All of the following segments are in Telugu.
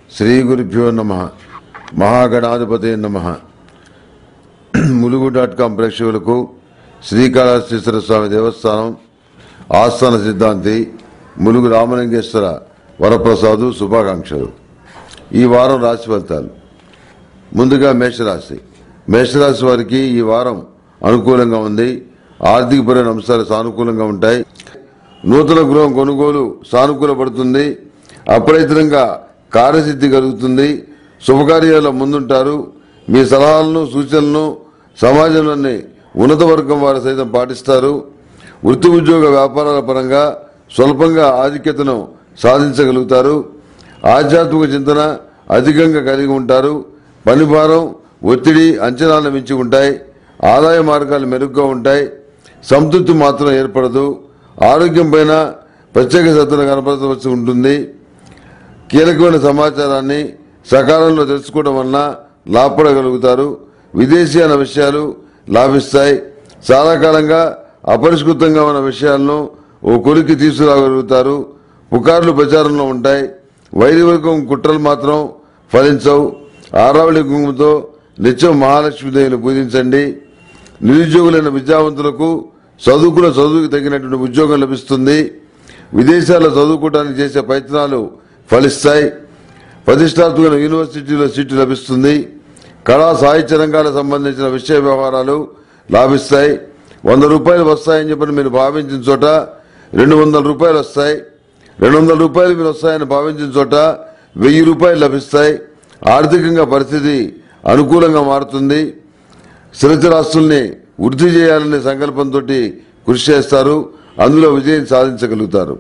శ్రీ గురుభ్యో నమ మహాగణాధిపతి నమ ములుగు డాట్ కాం ప్రేక్షకులకు శ్రీకాళహస్తీశ్వర స్వామి దేవస్థానం ఆస్థాన సిద్ధాంతి ములుగు రామలింగేశ్వర వరప్రసాదు శుభాకాంక్షలు ఈ వారం రాశి ఫలితాలు ముందుగా మేషరాశి మేషరాశి వారికి ఈ వారం అనుకూలంగా ఉంది ఆర్థికపరమైన అంశాలు సానుకూలంగా ఉంటాయి నూతన గృహం కొనుగోలు సానుకూల పడుతుంది అప్రయత్నంగా కార్యసిద్ధి కలుగుతుంది శుభకార్యాల్లో ముందుంటారు మీ సలహాలను సూచనలను సమాజంలోని ఉన్నత వర్గం వారు సైతం పాటిస్తారు వృత్తి ఉద్యోగ వ్యాపారాల పరంగా స్వల్పంగా ఆధిక్యతను సాధించగలుగుతారు ఆధ్యాత్మిక చింతన అధికంగా కలిగి ఉంటారు పని భారం ఒత్తిడి అంచనాలను మించి ఉంటాయి ఆదాయ మార్గాలు మెరుగ్గా ఉంటాయి సంతృప్తి మాత్రం ఏర్పడదు ఆరోగ్యం పైన ప్రత్యేక శ్రద్ధను కనపరచవలసి ఉంటుంది కీలకమైన సమాచారాన్ని సకాలంలో తెలుసుకోవడం వలన లాభపడగలుగుతారు విదేశీయాన విషయాలు లాభిస్తాయి చాలా కాలంగా అపరిష్కృతంగా ఉన్న విషయాలను ఓ కొలికి తీసుకురాగలుగుతారు పుకార్లు ప్రచారంలో ఉంటాయి వైరివర్గం కుట్రలు మాత్రం ఫలించవు ఆరావళి కుంకుమతో నిత్యం మహాలక్ష్మీదేవిని పూజించండి నిరుద్యోగులైన విద్యావంతులకు చదువుకున్న చదువుకు తగినటువంటి ఉద్యోగం లభిస్తుంది విదేశాల్లో చదువుకోవడానికి చేసే ప్రయత్నాలు ఫలిస్తాయి ప్రతిష్టాత్మక యూనివర్సిటీలో సీటు లభిస్తుంది కళా సాహిత్య రంగాలకు సంబంధించిన విషయ వ్యవహారాలు లాభిస్తాయి వంద రూపాయలు వస్తాయని చెప్పని మీరు భావించిన చోట రెండు వందల రూపాయలు వస్తాయి రెండు వందల రూపాయలు మీరు వస్తాయని భావించిన చోట వెయ్యి రూపాయలు లభిస్తాయి ఆర్థికంగా పరిస్థితి అనుకూలంగా మారుతుంది స్థిరచరాస్తుల్ని వృద్ధి చేయాలనే సంకల్పంతో కృషి చేస్తారు అందులో విజయం సాధించగలుగుతారు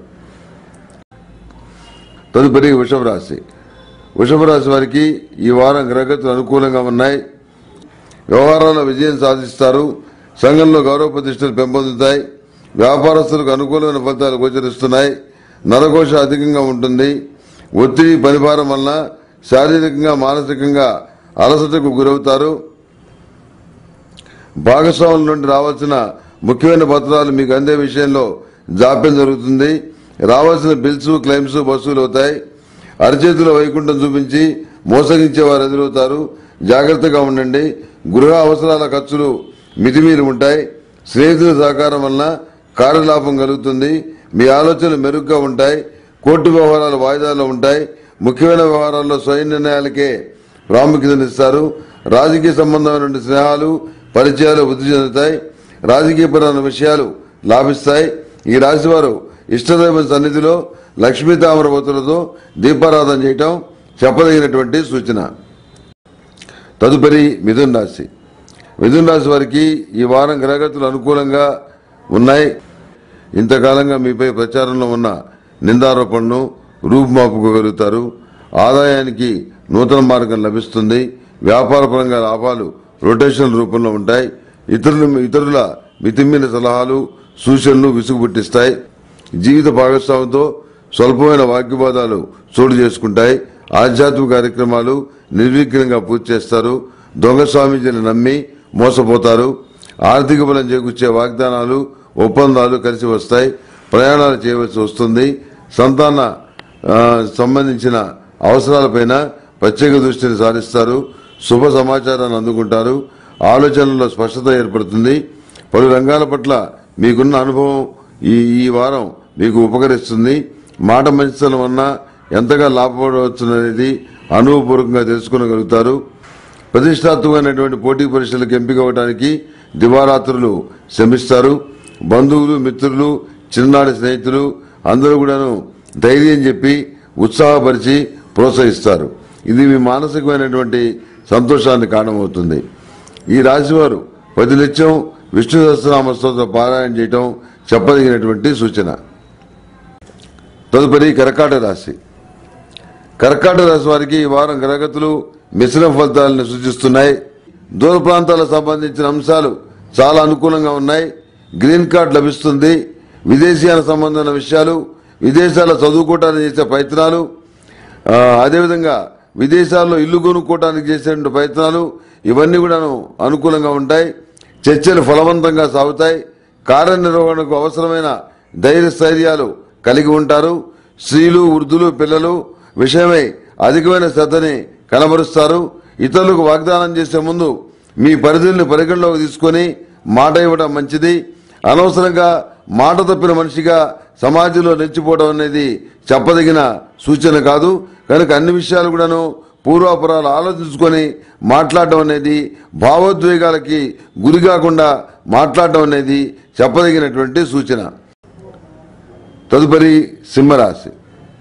తదుపరి వృషభ రాశి వృషభ రాశి వారికి ఈ వారం గ్రహగతులు అనుకూలంగా ఉన్నాయి వ్యవహారాల్లో విజయం సాధిస్తారు సంఘంలో గౌరవ ప్రతిష్టలు పెంపొందుతాయి వ్యాపారస్తులకు అనుకూలమైన ఫలితాలు గోచరిస్తున్నాయి నరఘోష అధికంగా ఉంటుంది ఒత్తిడి పనిభారం వలన శారీరకంగా మానసికంగా అలసటకు గురవుతారు భాగస్వాముల నుండి రావాల్సిన ముఖ్యమైన పత్రాలు మీకు అందే విషయంలో జాప్యం జరుగుతుంది రావాల్సిన బిల్స్ క్లెయిమ్స్ వసూలు అవుతాయి అరచేతిలో వైకుంఠం చూపించి మోసగించే వారు ఎదురవుతారు జాగ్రత్తగా ఉండండి గృహ అవసరాల ఖర్చులు మితిమీరి ఉంటాయి స్నేహితుల సహకారం వలన కార్యలాభం కలుగుతుంది మీ ఆలోచనలు మెరుగ్గా ఉంటాయి కోర్టు వ్యవహారాలు వాయిదాలో ఉంటాయి ముఖ్యమైన వ్యవహారాల్లో స్వయం నిర్ణయాలకే ప్రాముఖ్యతనిస్తారు రాజకీయ సంబంధమైనటువంటి స్నేహాలు పరిచయాలు వృద్ధి చెందుతాయి రాజకీయపరమైన విషయాలు లాభిస్తాయి ఈ రాశివారు ఇష్టదైవ సన్నిధిలో లక్ష్మీ తామరవతులతో దీపారాధన చేయటం చెప్పదగినటువంటి సూచన తదుపరి మిథున్ రాశి మిథున్ రాశి వారికి ఈ వారం గ్రహగతులు అనుకూలంగా ఉన్నాయి ఇంతకాలంగా మీపై ప్రచారంలో ఉన్న నిందారోపణను రూపుమాపుకోగలుగుతారు ఆదాయానికి నూతన మార్గం లభిస్తుంది వ్యాపారపరంగా లాభాలు రొటేషన్ రూపంలో ఉంటాయి ఇతరుల ఇతరుల మితిమీన సలహాలు సూచనలు విసుగుపుట్టిస్తాయి జీవిత భాగస్వామితో స్వల్పమైన వాగ్వివాదాలు చోటు చేసుకుంటాయి ఆధ్యాత్మిక కార్యక్రమాలు నిర్విఘ్నంగా పూర్తి చేస్తారు దొంగ స్వామీజీని నమ్మి మోసపోతారు ఆర్థిక బలం చేకూర్చే వాగ్దానాలు ఒప్పందాలు కలిసి వస్తాయి ప్రయాణాలు చేయవలసి వస్తుంది సంతాన ఆ, సంబంధించిన అవసరాలపైన ప్రత్యేక దృష్టిని సారిస్తారు శుభ సమాచారాన్ని అందుకుంటారు ఆలోచనల్లో స్పష్టత ఏర్పడుతుంది పలు రంగాల పట్ల మీకున్న అనుభవం ఈ ఈ వారం మీకు ఉపకరిస్తుంది మాట మంచితనం వలన ఎంతగా లాభపడవచ్చుననేది అనుభవపూర్వకంగా తెలుసుకోగలుగుతారు ప్రతిష్టాత్మకమైనటువంటి పోటీ పరీక్షలకు ఎంపిక అవ్వడానికి దివారాత్రులు శ్రమిస్తారు బంధువులు మిత్రులు చిన్ననాటి స్నేహితులు అందరూ కూడాను ధైర్యం చెప్పి ఉత్సాహపరిచి ప్రోత్సహిస్తారు ఇది మీ మానసికమైనటువంటి సంతోషాన్ని కారణమవుతుంది ఈ రాశివారు పది నిత్యం విష్ణు సహస్రనామ స్తోత్ర పారాయణ చేయటం చెప్పదగినటువంటి సూచన తదుపరి కర్కాట రాశి కర్కాటక రాశి వారికి ఈ వారం గ్రహగతులు మిశ్రమ ఫలితాలను సూచిస్తున్నాయి దూర ప్రాంతాలకు సంబంధించిన అంశాలు చాలా అనుకూలంగా ఉన్నాయి గ్రీన్ కార్డ్ లభిస్తుంది విదేశీయాల సంబంధమైన విషయాలు విదేశాల్లో చదువుకోవడానికి చేసే ప్రయత్నాలు ఆ, అదేవిధంగా విదేశాల్లో ఇల్లు కొనుక్కోవడానికి చేసే ప్రయత్నాలు ఇవన్నీ కూడాను అనుకూలంగా ఉంటాయి చర్చలు ఫలవంతంగా సాగుతాయి కార్యనిర్వహణకు అవసరమైన ధైర్య స్థైర్యాలు కలిగి ఉంటారు స్త్రీలు వృద్ధులు పిల్లలు విషయమై అధికమైన శ్రద్ధని కనబరుస్తారు ఇతరులకు వాగ్దానం చేసే ముందు మీ పరిధుల్ని పరిగణలోకి తీసుకొని మాట ఇవ్వడం మంచిది అనవసరంగా మాట తప్పిన మనిషిగా సమాజంలో నిలిచిపోవడం అనేది చెప్పదగిన సూచన కాదు కనుక అన్ని విషయాలు కూడాను పూర్వాపురాలు ఆలోచించుకొని మాట్లాడడం అనేది భావోద్వేగాలకి గురి కాకుండా మాట్లాడడం అనేది చెప్పదగినటువంటి సూచన తదుపరి సింహరాశి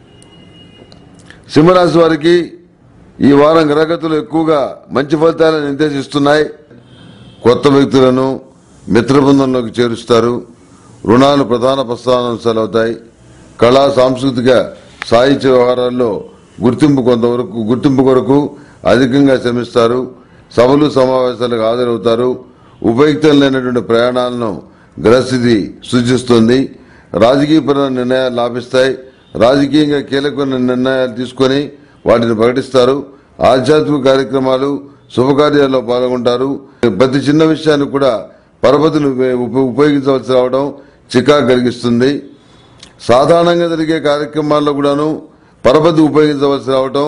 సింహరాశి వారికి ఈ వారం గ్రహగతులు ఎక్కువగా మంచి ఫలితాలను నిర్దేశిస్తున్నాయి కొత్త వ్యక్తులను మిత్రబృందంలోకి చేరుస్తారు రుణాలు ప్రధాన ప్రస్థానాంశాలు అవుతాయి కళా సాంస్కృతిక సాహిత్య వ్యవహారాల్లో గుర్తింపు కొంతవరకు గుర్తింపు కొరకు అధికంగా శ్రమిస్తారు సభలు సమావేశాలకు హాజరవుతారు ఉపయుక్తం లేనటువంటి ప్రయాణాలను గ్రహస్థితి సూచిస్తుంది రాజకీయపరమైన నిర్ణయాలు లాభిస్తాయి రాజకీయంగా కీలకమైన నిర్ణయాలు తీసుకొని వాటిని ప్రకటిస్తారు ఆధ్యాత్మిక కార్యక్రమాలు శుభకార్యాల్లో పాల్గొంటారు ప్రతి చిన్న విషయాన్ని కూడా పరపతిని ఉప- ఉపయోగించవలసి రావడం చికా కలిగిస్తుంది సాధారణంగా జరిగే కార్యక్రమాల్లో కూడాను పరపతి ఉపయోగించవలసి రావటం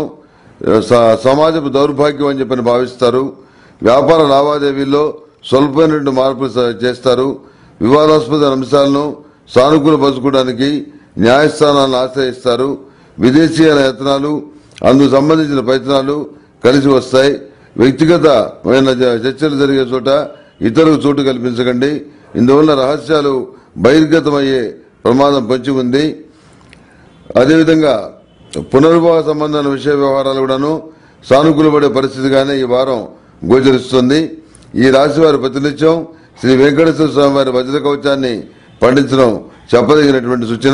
స- సమాజపు దౌర్భాగ్యం అని చెప్పని భావిస్తారు వ్యాపార లావాదేవీల్లో స్వల్పమైనటువంటి మార్పులు స- చేస్తారు వివాదాస్పద అంశాలను సానుకూలపరచుకోవడానికి న్యాయస్థానాలను ఆశ్రయిస్తారు విదేశీయాల యత్నాలు అందుకు సంబంధించిన ప్రయత్నాలు కలిసి వస్తాయి వ్యక్తిగతమైన చ- చర్చలు జరిగే చోట ఇతరులకు చోటు కల్పించకండి ఇందువల్ల రహస్యాలు బహిర్గతమయ్యే ప్రమాదం పొంచి ఉంది అదేవిధంగా పునర్వివాహ సంబంధమైన విషయ వ్యవహారాలు కూడాను సానుకూలపడే పరిస్థితిగానే ఈ వారం గోచరిస్తుంది ఈ రాశి వారి ప్రతినిత్యం శ్రీ వెంకటేశ్వర స్వామి వారి వజ్ర కవచాన్ని పండించడం చెప్పదగినటువంటి సూచన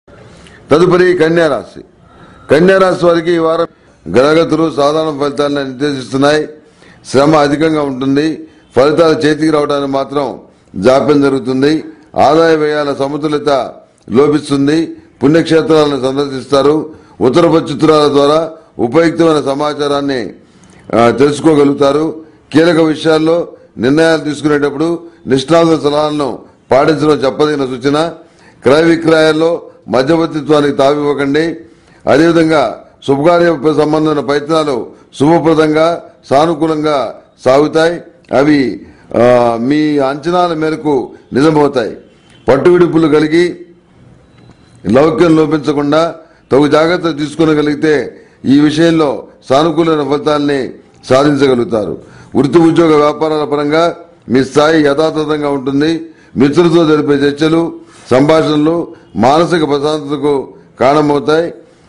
తదుపరి కన్యా రాశి కన్యా రాశి వారికి ఈ వారం గ్రహగతులు సాధారణ ఫలితాలను నిర్దేశిస్తున్నాయి శ్రమ అధికంగా ఉంటుంది ఫలితాలు చేతికి రావడానికి మాత్రం జాప్యం జరుగుతుంది ఆదాయ వ్యయాల సమతుల్యత లోపిస్తుంది పుణ్యక్షేత్రాలను సందర్శిస్తారు ఉత్తర ప్రత్యుత్తరాల ద్వారా ఉపయుక్తమైన సమాచారాన్ని ఆ, తెలుసుకోగలుగుతారు కీలక విషయాల్లో నిర్ణయాలు తీసుకునేటప్పుడు నిష్ణాతుల సలహాలను పాటించడం చెప్పదగిన సూచన క్రయ విక్రయాల్లో మధ్యవర్తిత్వానికి తావివ్వకండి అదేవిధంగా శుభకార్య సంబంధమైన ప్రయత్నాలు శుభప్రదంగా సానుకూలంగా సాగుతాయి అవి ఆ, మీ అంచనాల మేరకు నిజమవుతాయి పట్టు విడుపులు కలిగి లౌక్యం లోపించకుండా తగు జాగ్రత్తలు తీసుకునగలిగితే ఈ విషయంలో సానుకూలమైన ఫలితాల్ని సాధించగలుగుతారు వృత్తి ఉద్యోగ వ్యాపారాల పరంగా మీ స్థాయి యథాతథంగా ఉంటుంది మిత్రులతో జరిపే చర్చలు సంభాషణలు మానసిక ప్రశాంతతకు కారణమవుతాయి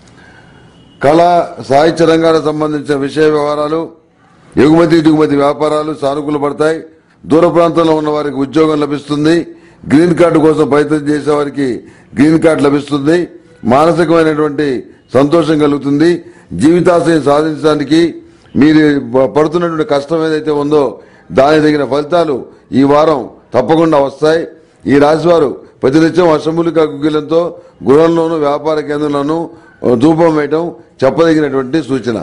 కళా సాహిత్య రంగాలకు సంబంధించిన విషయ వ్యవహారాలు ఎగుమతి దిగుమతి వ్యాపారాలు సానుకూల పడతాయి దూర ప్రాంతంలో ఉన్న వారికి ఉద్యోగం లభిస్తుంది గ్రీన్ కార్డు కోసం ప్రయత్నం చేసే వారికి గ్రీన్ కార్డు లభిస్తుంది మానసికమైనటువంటి సంతోషం కలుగుతుంది జీవితాశయం సాధించడానికి మీరు పడుతున్నటువంటి కష్టం ఏదైతే ఉందో దానికి తగిన ఫలితాలు ఈ వారం తప్పకుండా వస్తాయి ఈ రాశివారు ప్రతినిత్యం అసెంబ్లీక గుగ్గిలంతో గృహంలోనూ వ్యాపార కేంద్రంలోనూ ధూపం వేయటం చెప్పదగినటువంటి సూచన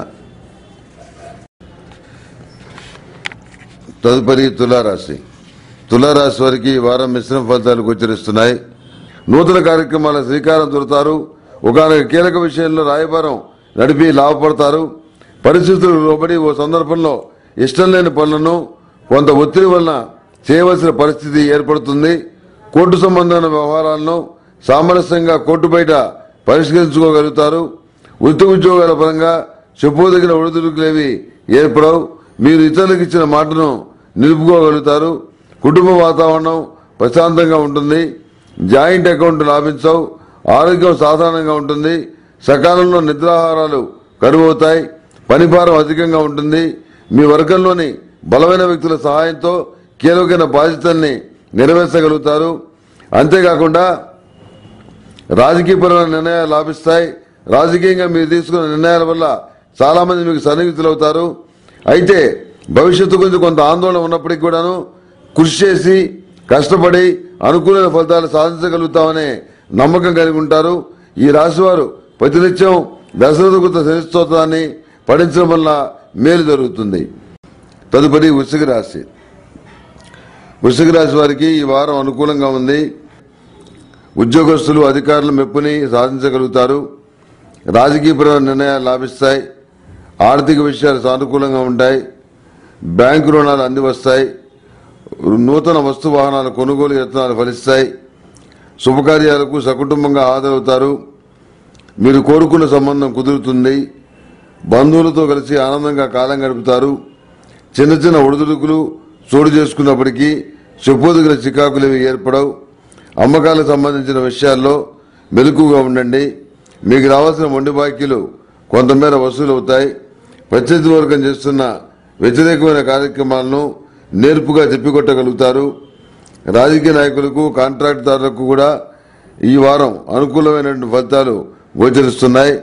తదుపరి తులారాశి తులారాశి వారికి ఈ వారం మిశ్రమ ఫలితాలు గోచరిస్తున్నాయి నూతన కార్యక్రమాల శ్రీకారం చుడతారు ఒకనొక కీలక విషయంలో రాయబారం నడిపి లాభపడతారు పరిస్థితులకు లోబడి ఓ సందర్భంలో ఇష్టం లేని పనులను కొంత ఒత్తిడి వలన చేయవలసిన పరిస్థితి ఏర్పడుతుంది కోర్టు సంబంధమైన వ్యవహారాలను సామరస్యంగా కోర్టు బయట పరిష్కరించుకోగలుగుతారు వృత్తి ఉద్యోగాల పరంగా చెప్పుదగిన ఒడిదుడుకులేవి ఏర్పడవు మీరు ఇతరులకు ఇచ్చిన మాటను నిలుపుకోగలుగుతారు కుటుంబ వాతావరణం ప్రశాంతంగా ఉంటుంది జాయింట్ అకౌంట్ లాభించవు ఆరోగ్యం సాధారణంగా ఉంటుంది సకాలంలో నిద్రాహారాలు కరువవుతాయి పనిభారం అధికంగా ఉంటుంది మీ వర్గంలోని బలమైన వ్యక్తుల సహాయంతో కీలకమైన బాధ్యతల్ని నెరవేర్చగలుగుతారు అంతేకాకుండా రాజకీయపరమైన నిర్ణయాలు లాభిస్తాయి రాజకీయంగా మీరు తీసుకున్న నిర్ణయాల వల్ల చాలా మంది మీకు సన్నిహితులవుతారు అయితే భవిష్యత్తు గురించి కొంత ఆందోళన ఉన్నప్పటికీ కూడాను కృషి చేసి కష్టపడి అనుకూలమైన ఫలితాలు సాధించగలుగుతామనే నమ్మకం కలిగి ఉంటారు ఈ రాశివారు ప్రతినిత్యం దశరథకృత శనిస్తోత్రాన్ని పఠించడం వల్ల మేలు జరుగుతుంది తదుపరి వృశ్చిక రాశి వృశ్చిక రాశి వారికి ఈ వారం అనుకూలంగా ఉంది ఉద్యోగస్తులు అధికారుల మెప్పుని సాధించగలుగుతారు రాజకీయపరమైన నిర్ణయాలు లాభిస్తాయి ఆర్థిక విషయాలు సానుకూలంగా ఉంటాయి బ్యాంకు రుణాలు అంది వస్తాయి నూతన వస్తు వాహనాల కొనుగోలు యత్నాలు ఫలిస్తాయి శుభకార్యాలకు సకుటుంబంగా హాజరవుతారు మీరు కోరుకున్న సంబంధం కుదురుతుంది బంధువులతో కలిసి ఆనందంగా కాలం గడుపుతారు చిన్న చిన్న ఒడిదుడుకులు చోటు చేసుకున్నప్పటికీ చెప్పోదగిన చికాకులు ఏవి ఏర్పడవు అమ్మకాలకు సంబంధించిన విషయాల్లో మెలకుగా ఉండండి మీకు రావాల్సిన మొండి బాకీలు కొంతమేర వసూలు అవుతాయి ప్రత్యర్థి వర్గం చేస్తున్న వ్యతిరేకమైన కార్యక్రమాలను నేర్పుగా తిప్పికొట్టగలుగుతారు రాజకీయ నాయకులకు కాంట్రాక్టుదారులకు కూడా ఈ వారం అనుకూలమైనటువంటి ఫలితాలు గోచరిస్తున్నాయి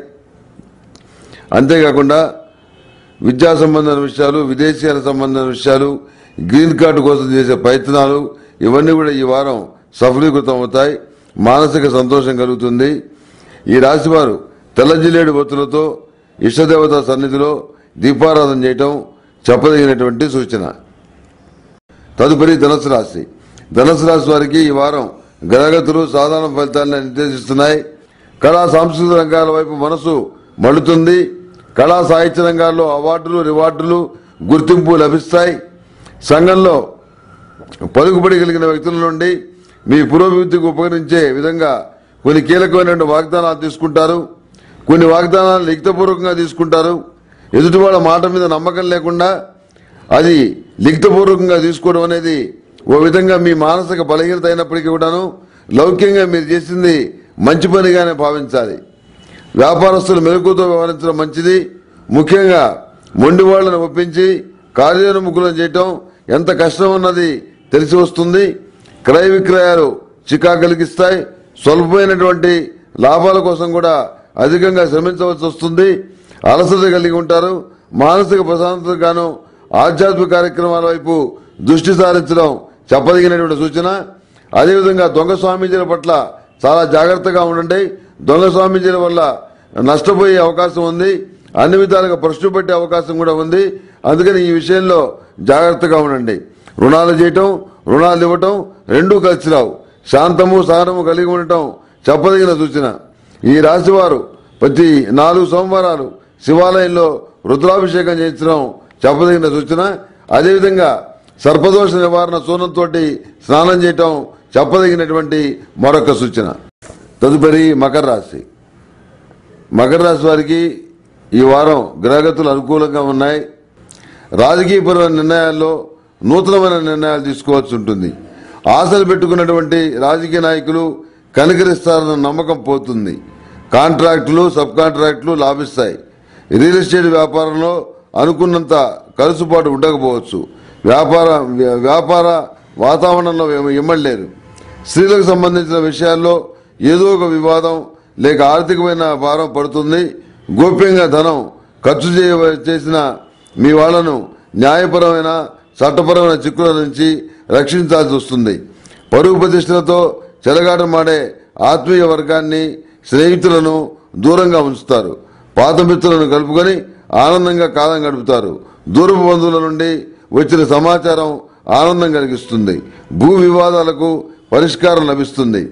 అంతేకాకుండా విద్యా సంబంధమైన విషయాలు విదేశీయాల సంబంధమైన విషయాలు గ్రీన్ కార్డు కోసం చేసే ప్రయత్నాలు ఇవన్నీ కూడా ఈ వారం సఫలీకృతం అవుతాయి మానసిక సంతోషం కలుగుతుంది ఈ రాశివారు తెల్ల జిల్లేడు ఒత్తులతో ఇష్టదేవత సన్నిధిలో దీపారాధన చేయటం చెప్పదగినటువంటి సూచన తదుపరి ధనుసు రాశి ధనుసు రాశి వారికి ఈ వారం గ్రహగతులు సాధారణ ఫలితాలను నిర్దేశిస్తున్నాయి కళా సాంస్కృతిక రంగాల వైపు మనసు మళ్ళుతుంది కళా సాహిత్య రంగాల్లో అవార్డులు రివార్డులు గుర్తింపు లభిస్తాయి సంఘంలో పలుకుబడి కలిగిన వ్యక్తుల నుండి మీ పురోభివృద్ధికి ఉపకరించే విధంగా కొన్ని కీలకమైనటువంటి వాగ్దానాలు తీసుకుంటారు కొన్ని వాగ్దానాలు లిఖితపూర్వకంగా తీసుకుంటారు ఎదుటివాళ్ళ మాట మీద నమ్మకం లేకుండా అది లిఖితపూర్వకంగా తీసుకోవడం అనేది ఓ విధంగా మీ మానసిక బలహీనత అయినప్పటికీ కూడాను లౌక్యంగా మీరు చేసింది మంచి పనిగానే భావించాలి వ్యాపారస్తులు మెలకుతో వ్యవహరించడం మంచిది ముఖ్యంగా మొండి వాళ్లను ఒప్పించి కార్యోన్ముఖులను చేయటం ఎంత కష్టం అన్నది తెలిసి వస్తుంది క్రయ విక్రయాలు చికా కలిగిస్తాయి స్వల్పమైనటువంటి లాభాల కోసం కూడా అధికంగా శ్రమించవలసి వస్తుంది అలసట కలిగి ఉంటారు మానసిక ప్రశాంతతగాను ఆధ్యాత్మిక కార్యక్రమాల వైపు దృష్టి సారించడం చెప్పదగినటువంటి సూచన అదేవిధంగా దొంగ స్వామీజీల పట్ల చాలా జాగ్రత్తగా ఉండండి దొంగ స్వామీజీల వల్ల నష్టపోయే అవకాశం ఉంది అన్ని విధాలుగా ప్రశ్న పెట్టే అవకాశం కూడా ఉంది అందుకని ఈ విషయంలో జాగ్రత్తగా ఉండండి రుణాలు చేయటం రుణాలు ఇవ్వటం రెండూ కలిసి రావు శాంతము సహనము కలిగి ఉండటం చెప్పదగిన సూచన ఈ రాశివారు ప్రతి నాలుగు సోమవారాలు శివాలయంలో రుద్రాభిషేకం చేయించడం చెప్పదగిన సూచన అదేవిధంగా సర్పదోష నివారణ సూనంతో స్నానం చేయటం చెప్పదగినటువంటి మరొక సూచన తదుపరి మకర రాశి మకర రాశి వారికి ఈ వారం గ్రహగతులు అనుకూలంగా ఉన్నాయి రాజకీయపరమైన నిర్ణయాల్లో నూతనమైన నిర్ణయాలు తీసుకోవాల్సి ఉంటుంది ఆశలు పెట్టుకున్నటువంటి రాజకీయ నాయకులు కనికరిస్తారన్న నమ్మకం పోతుంది కాంట్రాక్టులు సబ్ కాంట్రాక్టులు లాభిస్తాయి రియల్ ఎస్టేట్ వ్యాపారంలో అనుకున్నంత కలుసుబాటు ఉండకపోవచ్చు వ్యాపార వ్య- వ్యాపార వాతావరణంలో ఇమ్మ- ఇమ్మడలేరు స్త్రీలకు సంబంధించిన విషయాల్లో ఏదో ఒక వివాదం లేక ఆర్థికమైన భారం పడుతుంది గోప్యంగా ధనం ఖర్చు చేయ చేసిన మీ వాళ్లను న్యాయపరమైన చట్టపరమైన చిక్కుల నుంచి రక్షించాల్సి వస్తుంది పరుగు ప్రతిష్టలతో చెలగాటమాడే ఆత్మీయ వర్గాన్ని స్నేహితులను దూరంగా ఉంచుతారు పాత మిత్రులను కలుపుకొని ఆనందంగా కాలం గడుపుతారు దూరపు బంధువుల నుండి వచ్చిన సమాచారం ఆనందం కలిగిస్తుంది భూ వివాదాలకు పరిష్కారం లభిస్తుంది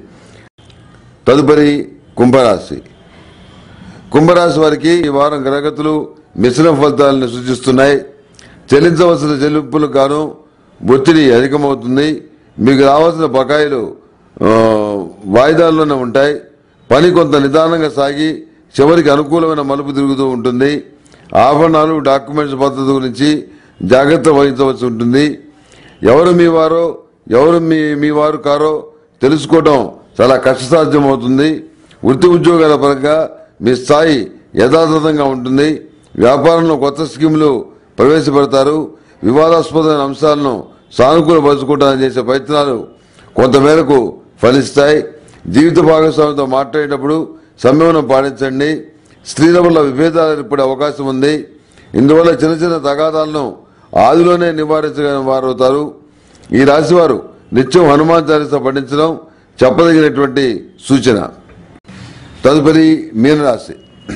తదుపరి కుంభరాశి కుంభరాశి వారికి ఈ వారం గ్రహగతులు మిశ్రమ ఫలితాలను సూచిస్తున్నాయి చెల్లించవలసిన చెల్లింపులకు గాను ఒత్తిడి అధికమవుతుంది మీకు రావాల్సిన బకాయిలు ఆ, వాయిదాల్లోనే ఉంటాయి పని కొంత నిదానంగా సాగి చివరికి అనుకూలమైన మలుపు తిరుగుతూ ఉంటుంది ఆభరణాలు డాక్యుమెంట్స్ పద్ధతి గురించి జాగ్రత్త వహించవలసి ఉంటుంది ఎవరు మీ వారో ఎవరు మీ మీ వారు కారో తెలుసుకోవడం చాలా కష్టసాధ్యం అవుతుంది వృత్తి ఉద్యోగాల పరంగా మీ స్థాయి యథాతథంగా ఉంటుంది వ్యాపారంలో కొత్త స్కీములు ప్రవేశపెడతారు వివాదాస్పదమైన అంశాలను సానుకూలపరచుకోవడానికి చేసే ప్రయత్నాలు కొంతమేరకు ఫలిస్తాయి జీవిత భాగస్వామితో మాట్లాడేటప్పుడు సంయమనం పాటించండి స్త్రీల వల్ల విభేదాలు ఏర్పడే అవకాశం ఉంది ఇందువల్ల చిన్న చిన్న తగాదాలను ఆదిలోనే నివారించగలిగిన వారు అవుతారు ఈ రాశివారు నిత్యం హనుమాన్ చాలీస పఠించడం చెప్పదగినటువంటి సూచన తదుపరి మీనరాశి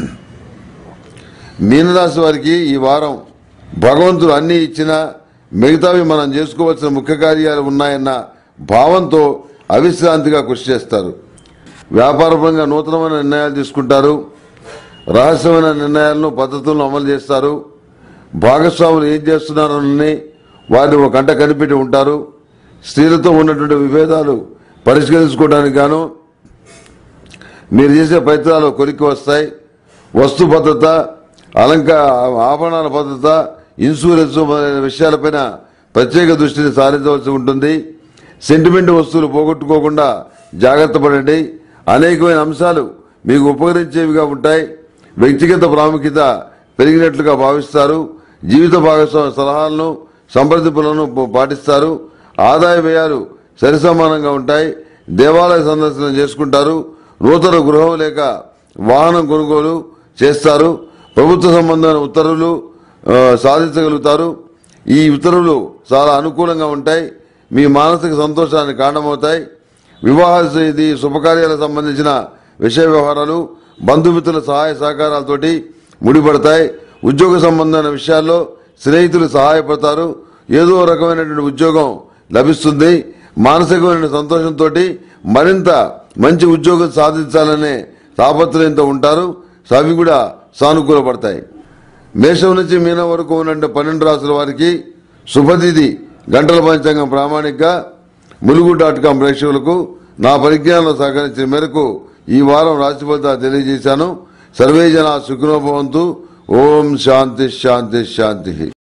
మీనరాశి వారికి ఈ వారం భగవంతుడు అన్ని ఇచ్చినా మిగతావి మనం చేసుకోవాల్సిన ముఖ్య కార్యాలు ఉన్నాయన్న భావంతో అవిశ్రాంతిగా కృషి చేస్తారు వ్యాపారపరంగా నూతనమైన నిర్ణయాలు తీసుకుంటారు రహస్యమైన నిర్ణయాలను పద్ధతులను అమలు చేస్తారు భాగస్వాములు ఏం చేస్తున్నారని వారిని ఒక గంట కనిపెట్టి ఉంటారు స్త్రీలతో ఉన్నటువంటి విభేదాలు పరిష్కరించుకోవడానికి గాను మీరు చేసే ప్రయత్నాలు కొలిక్కి వస్తాయి వస్తు భద్రత అలంక ఆభరణాల భద్రత ఇన్సూరెన్స్ మొదలైన విషయాలపైన ప్రత్యేక దృష్టిని సారించవలసి ఉంటుంది సెంటిమెంట్ వస్తువులు పోగొట్టుకోకుండా జాగ్రత్త పడండి అనేకమైన అంశాలు మీకు ఉపకరించేవిగా ఉంటాయి వ్యక్తిగత ప్రాముఖ్యత పెరిగినట్లుగా భావిస్తారు జీవిత భాగస్వామి సలహాలను సంప్రదింపులను పాటిస్తారు ఆదాయ వ్యయాలు సరిసమానంగా ఉంటాయి దేవాలయ సందర్శన చేసుకుంటారు నూతన గృహం లేక వాహనం కొనుగోలు చేస్తారు ప్రభుత్వ సంబంధమైన ఉత్తర్వులు ఆ, సాధించగలుగుతారు ఈ ఉత్తర్వులు చాలా అనుకూలంగా ఉంటాయి మీ మానసిక సంతోషానికి కారణమవుతాయి వివాహ ఇది శుభకార్యాలకు సంబంధించిన విషయ వ్యవహారాలు బంధుమిత్రుల సహాయ సహకారాలతోటి ముడిపడతాయి ఉద్యోగ సంబంధమైన విషయాల్లో స్నేహితులు సహాయపడతారు ఏదో రకమైనటువంటి ఉద్యోగం లభిస్తుంది మానసికమైన సంతోషంతో మరింత మంచి ఉద్యోగం సాధించాలనే తాపత్రయంతో ఉంటారు అవి కూడా సానుకూలపడతాయి మేషం నుంచి మీనం వరకు ఉన్న పన్నెండు రాసుల వారికి శుభతిథి గంటల పంచాంగం ప్రామాణికంగా ములుగు డాట్ కాం ప్రేక్షకులకు నా పరిజ్ఞానంలో సహకరించిన మేరకు ఈ వారం రాశి ఫలితాలు తెలియజేశాను సర్వే జన సుఖినోభవంతు ఓం శాంతి శాంతి శాంతి